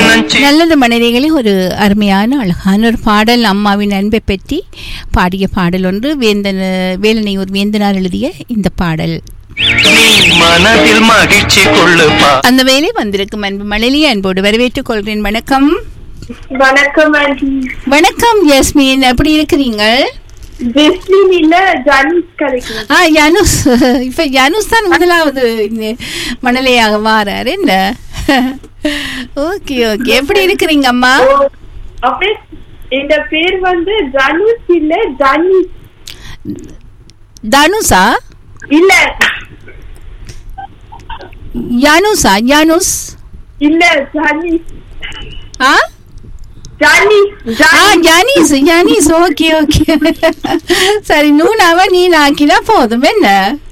மனஞ்சி நல்லது மனிதர்களே ஒரு அருமையான அழகான ஒரு பாடல் அம்மாவின் அன்பை பற்றி பாடிய பாடல் ஒன்று வேந்தன் வேலனையூர் வேந்தனார் எழுதிய இந்த பாடல் நீ மனதில் மகிழ்ச்சி கொள்ளுப்பா அந்த வேலை வந்திருக்கும் அன்பு மழலையை அன்போடு வரவேற்றுக் கொள்கிறேன் வணக்கம் வணக்கம் ஆண்டி வணக்கம் யஸ்மின் எப்படி இருக்கிறீங்க ஜெஸ்மின் இல்ல ஜானிஸ் கிடைக்கும் ஆ யனுஸ் இப்ப யனுஸ் தான் முதலாவது இந்த மணலையாக வாரார் என்ன ஓகே ஓகே எப்படி இருக்கிறீங்க அம்மா அப்படியே இந்த பேர் வந்து ஜானிஸ் இல்ல ஜானிஸ் தனுஷா இல்ல யனுஷா யனுஸ் இல்ல ஜானிஸ் ஆ ஜானிஸ் ஆ ஜானீஸ் ஜானீஸ் ஓகே ஓகே சரி நூனாவ நீ நாக்கினா போதும் என்ன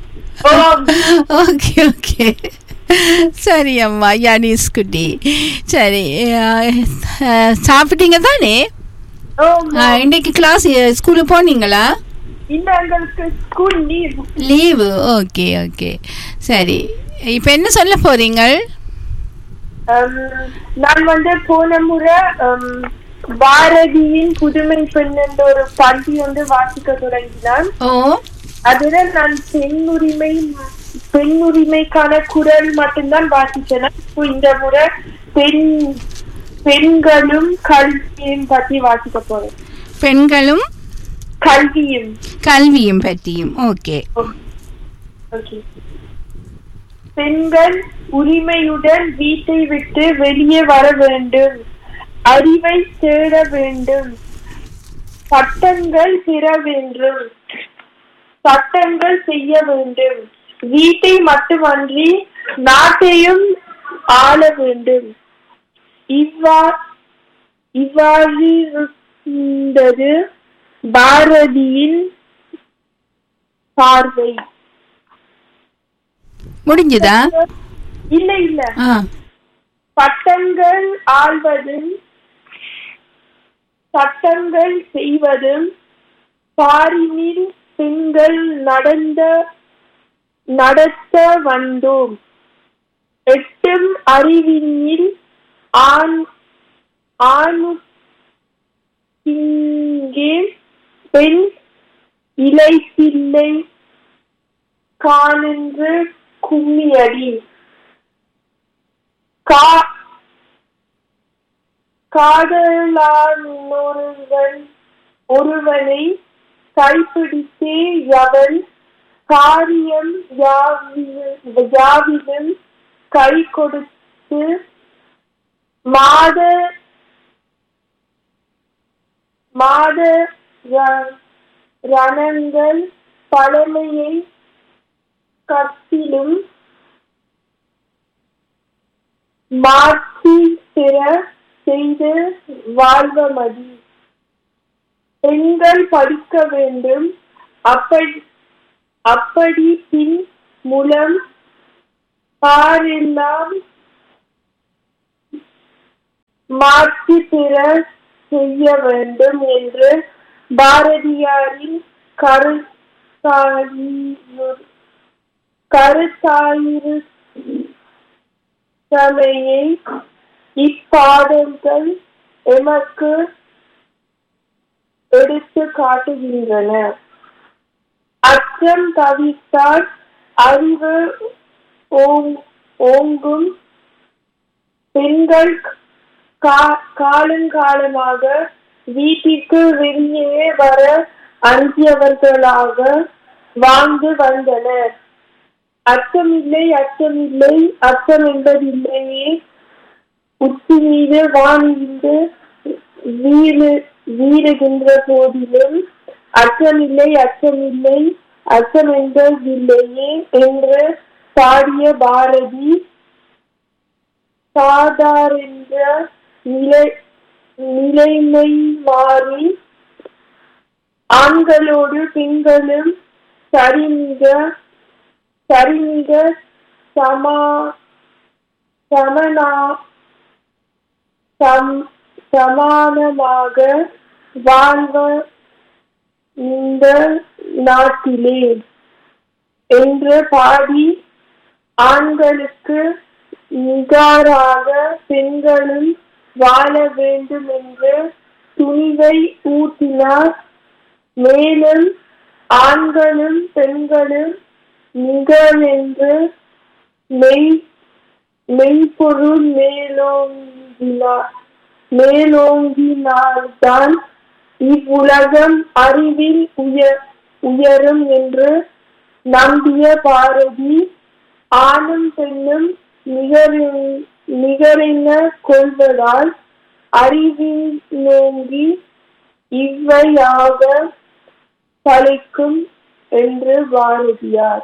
ஓகே ஓகே சரி அம்மா யானீஸ் குட்டி சரி அஹ், அஹ், சாப்பிட்டீங்க தானே ஆ, இன்னைக்கு கிளாஸ் ஸ்கூலுக்கு போனீங்களா இல்ல எங்களுக்கு school leave leave okay okay சரி இப்போ என்ன சொல்ல போறீங்க நான் வந்து போன முறை ஹம், பாரதியின் புதுமை பெண் என்ற ஒரு பள்ளி வந்து வாசிக்க தொடங்கினான் ஓ அதுல நான் பெண் உரிமை பெண் உரிமைக்கான குரல் மட்டும்தான் வாசிச்சேன் இப்போ இந்த முறை பெண் பெண்களும் கல்வியும் பத்தி வாசிக்க போறேன் பெண்களும் கல்வியும் கல்வியும் பற்றியும் ஓகே Okay. பெண்கள் உரிமையுடன் வீட்டை விட்டு வெளியே வர வேண்டும் அறிவை தேட வேண்டும் சட்டங்கள் பெற வேண்டும் சட்டங்கள் செய்ய வேண்டும் வீட்டை மட்டுமன்றி நாட்டையும் ஆள வேண்டும் இவ்வா இவ்வாறு இருந்தது பாரதியின் பார்வை முடிஞ்சுதா இல்ல இல்ல ஆ சட்டங்கள் ஆள்வதும் சட்டங்கள் செய்வதும் பாரினில் பெண்கள் நடந்த நடத்த வந்தோம் எட்டும் அறிவினில் ஆண் ஆணுக்கிங்கே பெண் இலைப்பிள்ளை காணென்று கும்மியடி கா காதலானொருவன் ஒருவனை கைப்பிடித்தே எவன் காரியம் யாவி- யாவிலும் கை கொடுத்து மாத மாத ர- ரணங்கள் பழமையை கத்திலும் மாற்றி பெற செய்து வாழ்வமதி பெண்கள் படிக்க வேண்டும் அப்படி அப்படி பின் மூலம் பாரெல்லாம் மாற்றி பெற செய்ய வேண்டும் என்று பாரதியாரின் கருத்தாயிரு கருத்தாயிரு சமையை இப்பாடல்கள் எமக்கு எடுத்து காட்டுகின்றன அச்சம் தவித்தால் அறிவு ஓங்- ஓங்கும் பெண்கள் கா- காலங்காலமாக வீட்டிற்கு வெளியே வர அஞ்சியவர்களாக வாழ்ந்து வந்தனர் அச்சமில்லை அச்சமில்லை அச்சம் என்பதில்லையே உச்சி மீது வானிருந்து வீறு வீறுகின்ற போதிலும் அச்சமில்லை அச்சமில்லை அச்சம் என்பதில்லையே என்று பாடிய பாரதி சாதாரென்ற நிலை நிலைமை மாறி ஆண்களோடு பெண்களும் சரிமிக சரிமிக சமா சமனா சம் சமானமாக வாழ்வ இந்த நாட்டிலே என்று பாடி ஆண்களுக்கு நிகராக பெண்களும் வாழ வேண்டும் என்று துணிவை ஊட்டினார் மேலும் ஆண்களும் பெண்களும் நிகழ் என்று மெய் மெய்ப்பொருள் மேலோங்கினார் மேலோங்கினால்தான் இவ்வுலகம் அறிவில் உயர் உயரும் என்று நம்பிய பாரதி ஆணும் பெண்ணும் நிகரென- நிகரென கொள்வதால் அறிவில் நோங்கி இவ்வையாக தலைக்கும் என்று பாரதியார்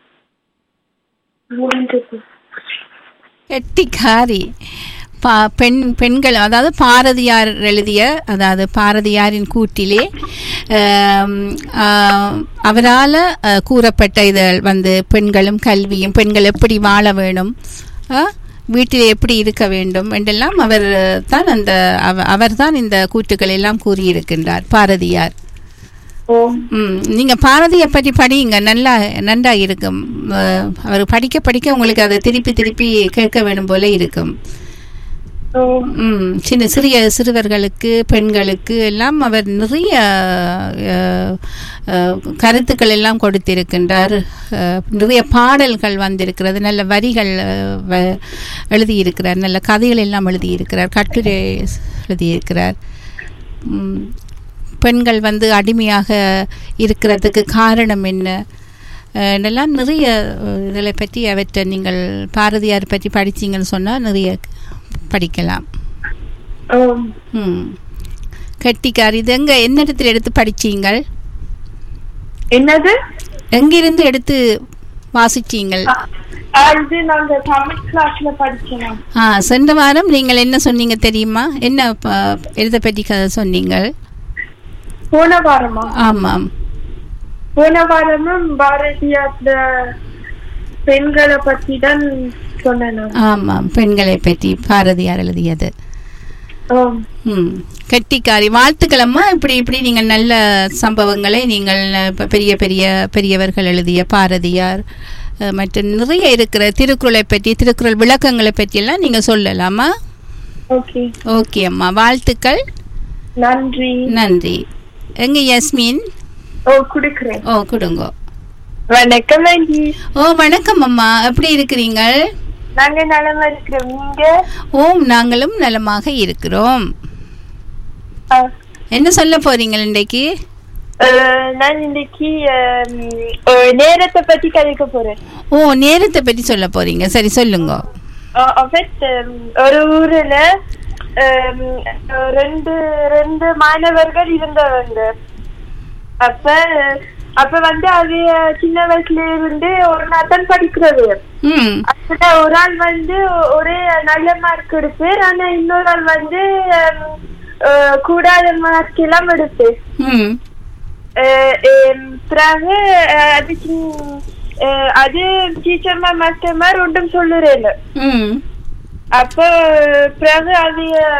முடிந்தது கெட்டிக்காரி பா பெண் பெண்கள் அதாவது பாரதியார் எழுதிய அதாவது பாரதியாரின் கூட்டிலே அவரால் கூறப்பட்ட இதழ் வந்து பெண்களும் கல்வியும் பெண்கள் எப்படி வாழ வேணும் ஆ, வீட்டில் எப்படி இருக்க வேண்டும் என்றெல்லாம் அவர் தான் அந்த அவர் தான் இந்த கூற்றுக்கள் எல்லாம் கூறியிருக்கின்றார் பாரதியார் ஓம் ம் நீங்கள் பாரதியை பற்றி படிங்க நல்லா நன்றா இருக்கும் அஹ், அவர் படிக்க படிக்க உங்களுக்கு அதை திருப்பி திருப்பி கேட்க வேணும் போல இருக்கும் ஓம் ம் சின்ன சிறிய சிறுவர்களுக்கு பெண்களுக்கு எல்லாம் அவர் நிறைய அஹ், அஹ், கருத்துக்கள் எல்லாம் கொடுத்திருக்கின்றார் அஹ், நிறைய பாடல்கள் வந்திருக்கிறது நல்ல வரிகள் அஹ், வ- எழுதியிருக்கிறார் நல்ல கதைகள் எல்லாம் எழுதியிருக்கிறார் கட்டுரை எழுதியிருக்கிறார் ம், பெண்கள் வந்து அடிமையாக இருக்கிறதுக்கு காரணம் என்ன அஹ், இதெல்லாம் நிறைய அஹ், இதிலை பற்றி அவற்றை நீங்கள் பாரதியார் பற்றி படிச்சீங்கன்னு சொன்னால் நிறைய படிக்கலாம் ஓம் ம் கெட்டிக்கார் இது எங்க என்ன இடத்துல எடுத்து படிச்சீங்கள் என்னது எங்கிருந்து எடுத்து வாசிச்சீங்கள் அது நாங்க தமிழ் கிளாஸ்ல படிச்சோம் ஆ சென்ற வாரம் நீங்கள் என்ன சொன்னீங்க தெரியுமா என்ன ப- எழுத பற்றி கதை சொன்னீங்கள் போன வாரமா ஆமாம் போன வாரமும் பாரதியார்ல பெண்களை பத்தி தான் சொன்னேன் நான். ஆமாம் பெண்களை பற்றி பாரதியார் எழுதியது ஓம் ம் கெட்டிக்காரி வாழ்த்துக்களம்மா இப்படி இப்படி நீங்கள் நல்ல சம்பவங்களை நீங்கள் இப்ப பெரிய பெரிய பெரியவர்கள் எழுதிய பாரதியார் அஹ், மற்றும் நிறைய இருக்கிற திருக்குறளை பற்றி திருக்குறள் விளக்கங்களை பற்றியெல்லாம் நீங்கள் சொல்லலாமா ஓகே ஓகே அம்மா வாழ்த்துக்கள் நன்றி நன்றி எங்க யஸ்மின் ஓ குடுக்கிறேன் ஓ கொடுங்க வணக்கம் ஆண்டி ஓ வணக்கம் அம்மா எப்படி இருக்கிறீங்க நாங்க நலமா இருக்கிறோம் நீங்க ஓம் நாங்களும் நலமாக இருக்கிறோம் ஆ, என்ன சொல்ல போறீங்க இன்றைக்கு அஹ், நான் இன்னைக்கு அஹ், ஒரு நேரத்தை பத்தி கதைக்க போறேன் ஓ நேரத்தை பற்றி சொல்ல போறீங்க சரி சொல்லுங்க அஹ், en fait, அஹ், ஒரு ஊர்ல அஹ், ரெண்டு ரெண்டு மாணவர்கள் இருந்தவங்க அப்ப அப்ப வந்து அது சின்ன வயசுல இருந்து ஒரு நாள் தான் படிக்கிறது ம் அதுல ஒரு ஆள் வந்து ஒரே நல்ல மார்க் எடுப்பார் ஆனா இன்னொரு ஆள் வந்து ஹம், அஹ், கூடாத மார்க் எல்லாம் எடுப்பார் ம் அஹ், ஹம், பிறகு அஹ், அது சின்ன- அஹ், அது டீச்சர்மா மாஸ்டர்மார் ஒன்றும் சொல்லுறேன் ம் அப்ப பிறகு அது